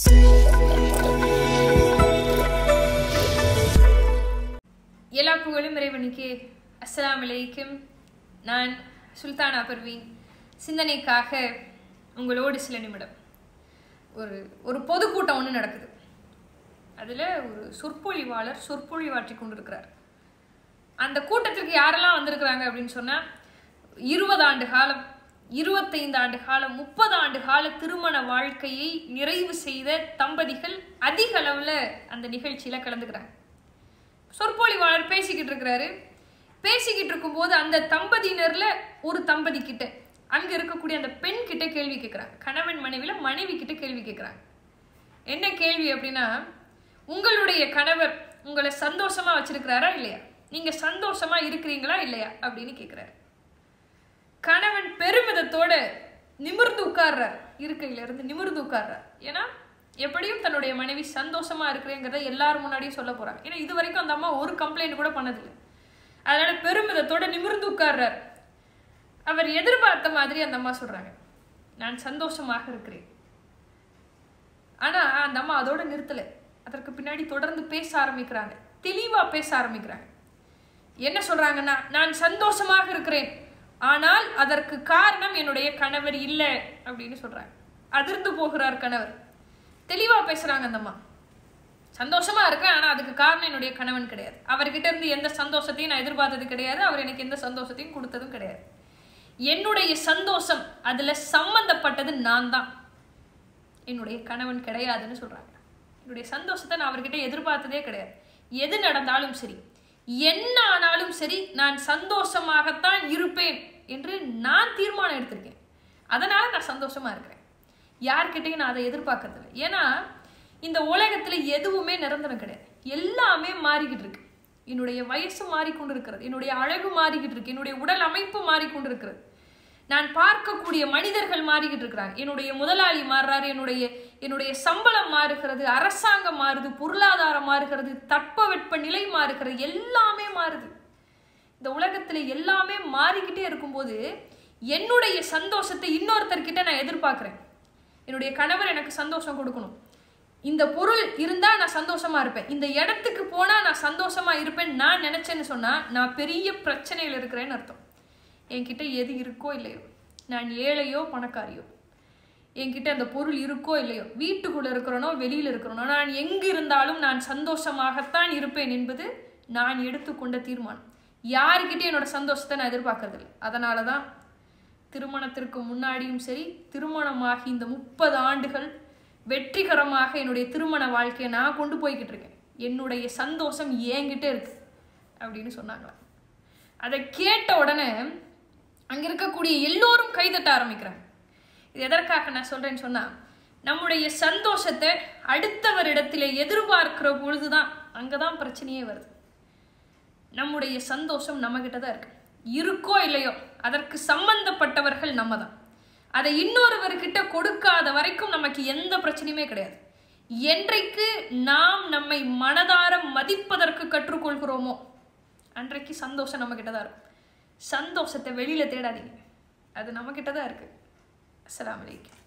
எல்லா புகழும் இறைவனுக்கு அஸ்ஸலாமு அலைக்கும் நான் சுல்தானா பர்வீன் சிந்தனைக்காக உங்களோடு சில நிமிடம் ஒரு ஒரு பொதுக்கூட்டம் ஒன்று நடக்குது அதில் ஒரு சொற்பொழிவாளர் சொற்பொழிவாற்றி கொண்டிருக்கிறார் அந்த கூட்டத்திற்கு யாரெல்லாம் வந்திருக்கிறாங்க அப்படின்னு சொன்னால் இருபது ஆண்டு காலம் இருபத்தைந்து ஆண்டு காலம் முப்பது ஆண்டு கால திருமண வாழ்க்கையை நிறைவு செய்த தம்பதிகள் அதிக அளவில் அந்த நிகழ்ச்சியில் கலந்துக்கிறாங்க சொற்பொழிவாளர் பேசிக்கிட்டு இருக்கிறாரு பேசிக்கிட்டு இருக்கும்போது அந்த தம்பதியினர்ல ஒரு தம்பதி கிட்ட அங்க இருக்கக்கூடிய அந்த பெண் கிட்ட கேள்வி கேட்குறாங்க கணவன் மனைவில மனைவி கிட்ட கேள்வி கேட்குறாங்க என்ன கேள்வி அப்படின்னா உங்களுடைய கணவர் உங்களை சந்தோஷமா வச்சிருக்கிறாரா இல்லையா நீங்க சந்தோஷமா இருக்கிறீங்களா இல்லையா அப்படின்னு கேட்குறாரு கணவன் பெருமிதத்தோட நிமிர்ந்து உட்கார்றார் இருக்கையில இருந்து நிமிர்ந்து உட்கார்றார் ஏன்னா எப்படியும் தன்னுடைய மனைவி சந்தோஷமா இருக்கிறேங்கிறத எல்லாரும் முன்னாடியும் சொல்ல போறாங்க ஏன்னா இது வரைக்கும் அந்த அம்மா ஒரு கம்ப்ளைண்ட் கூட பண்ணதில்லை அதனால பெருமிதத்தோட நிமிர்ந்து உட்கார்றார் அவர் எதிர்பார்த்த மாதிரி அந்த அம்மா சொல்றாங்க நான் சந்தோஷமாக இருக்கிறேன் ஆனா அந்த அம்மா அதோட நிறுத்தல அதற்கு பின்னாடி தொடர்ந்து பேச ஆரம்பிக்கிறாங்க தெளிவா பேச ஆரம்பிக்கிறாங்க என்ன சொல்றாங்கன்னா நான் சந்தோஷமாக இருக்கிறேன் ஆனால் அதற்கு காரணம் என்னுடைய கணவர் இல்லை அப்படின்னு சொல்றாங்க அதிர்ந்து போகிறார் கணவர் தெளிவா பேசுறாங்க அந்த அம்மா சந்தோஷமா இருக்கேன் ஆனா அதுக்கு காரணம் என்னுடைய கணவன் கிடையாது அவர்கிட்ட இருந்து எந்த சந்தோஷத்தையும் நான் எதிர்பார்த்தது கிடையாது அவர் எனக்கு எந்த சந்தோஷத்தையும் கொடுத்ததும் கிடையாது என்னுடைய சந்தோஷம் அதுல சம்பந்தப்பட்டது நான் தான் என்னுடைய கணவன் கிடையாதுன்னு சொல்றாங்க என்னுடைய சந்தோஷத்தை நான் அவர்கிட்ட எதிர்பார்த்ததே கிடையாது எது நடந்தாலும் சரி என்ன ஆனாலும் சரி நான் சந்தோஷமாகத்தான் இருப்பேன் என்று நான் தீர்மானம் எடுத்திருக்கேன் அதனால நான் சந்தோஷமா இருக்கிறேன் யார்கிட்டையும் நான் அதை எதிர்பார்க்கறது இல்லை ஏன்னா இந்த உலகத்துல எதுவுமே நிரந்தரம் கிடையாது எல்லாமே மாறிக்கிட்டு இருக்கு என்னுடைய வயசு மாறிக்கொண்டு இருக்கிறது என்னுடைய அழகு மாறிக்கிட்டு இருக்கு என்னுடைய உடல் அமைப்பு மாறிக்கொண்டு இருக்கிறது நான் பார்க்கக்கூடிய மனிதர்கள் மாறிக்கிட்டு இருக்கிறாங்க என்னுடைய முதலாளி மாறுறாரு என்னுடைய என்னுடைய சம்பளம் மாறுகிறது அரசாங்கம் மாறுது பொருளாதாரம் மாறுகிறது தட்பவெட்ப நிலை மாறுகிறது எல்லாமே மாறுது இந்த உலகத்துல எல்லாமே மாறிக்கிட்டே இருக்கும்போது என்னுடைய சந்தோஷத்தை இன்னொருத்தர்கிட்ட நான் எதிர்பார்க்கிறேன் என்னுடைய கணவர் எனக்கு சந்தோஷம் கொடுக்கணும் இந்த பொருள் இருந்தா நான் சந்தோஷமா இருப்பேன் இந்த இடத்துக்கு போனா நான் சந்தோஷமா இருப்பேன் நான் நினைச்சேன்னு சொன்னா நான் பெரிய பிரச்சனையில் இருக்கிறேன்னு அர்த்தம் என்கிட்ட எது இருக்கோ இல்லையோ நான் ஏழையோ பணக்காரியோ என்கிட்ட அந்த பொருள் இருக்கோ இல்லையோ வீட்டுக்குள்ள இருக்கிறனோ வெளியில இருக்கிறனோ நான் எங்கு இருந்தாலும் நான் சந்தோஷமாகத்தான் இருப்பேன் என்பது நான் எடுத்துக்கொண்ட தீர்மானம் யாருக்கிட்டையும் என்னோட சந்தோஷத்தை நான் எதிர்பார்க்கறதில்லை அதனால தான் திருமணத்திற்கு முன்னாடியும் சரி திருமணமாகி இந்த முப்பது ஆண்டுகள் வெற்றிகரமாக என்னுடைய திருமண வாழ்க்கையை நான் கொண்டு போய்கிட்டு இருக்கேன் என்னுடைய சந்தோஷம் என்கிட்ட இருக்கு அப்படின்னு சொன்னாங்களாம் அதை கேட்ட உடனே அங்கே இருக்கக்கூடிய எல்லோரும் கைதட்ட ஆரம்பிக்கிறாங்க இது எதற்காக நான் சொல்றேன்னு சொன்னா நம்முடைய சந்தோஷத்தை அடுத்தவரிடத்திலே எதிர்பார்க்கிற பொழுதுதான் அங்கதான் பிரச்சனையே வருது நம்முடைய சந்தோஷம் நம்மகிட்ட தான் இருக்கு இருக்கோ இல்லையோ அதற்கு சம்பந்தப்பட்டவர்கள் நம்ம தான் அதை இன்னொருவர்கிட்ட கொடுக்காத வரைக்கும் நமக்கு எந்த பிரச்சனையுமே கிடையாது என்றைக்கு நாம் நம்மை மனதார மதிப்பதற்கு கற்றுக்கொள்கிறோமோ அன்றைக்கு சந்தோஷம் நம்ம கிட்ட தான் இருக்கும் சந்தோஷத்தை வெளியில தேடாதீங்க அது நம்ம கிட்ட தான் இருக்கு அஸ்ஸலாமு அலைக்கும்